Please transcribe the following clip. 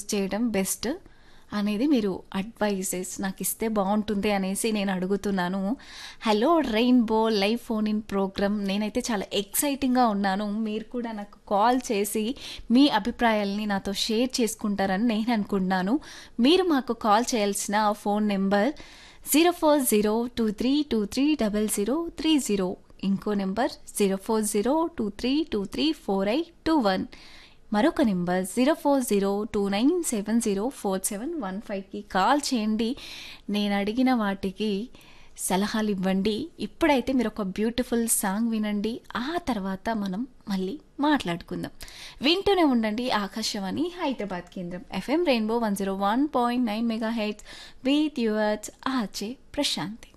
చేయడం బెస్ట్ అనేది మీరు అడ్వైజెస్ నాకు ఇస్తే బాగుంటుంది అనేసి నేను అడుగుతున్నాను hello rainbow live phone in programme నేనైతే చాలా ఎక్సైటింగ్గా ఉన్నాను మీరు కూడా నాకు కాల్ చేసి మీ అభిప్రాయాల్ని నాతో షేర్ చేసుకుంటారని నేను అనుకుంటున్నాను మీరు మాకు కాల్ చేయాల్సిన phone number zero four zero two three two three double zero three zero ఇంకో number zero four zero two three two three four eight two one మరొక number zero four zero two nine seven zero four seven one ఫైవ్కి call చేయండి నేను అడిగిన వాటికి సలహాలు ఇవ్వండి ఇప్పుడైతే మీరు ఒక బ్యూటిఫుల్ సాంగ్ వినండి ఆ తర్వాత మనం మళ్ళీ మాట్లాడుకుందాం వింటూనే ఉండండి ఆకాశవాణి హైదరాబాద్ కేంద్రం FM rainbow one zero one point nine mega heads with yours RJ Prashanti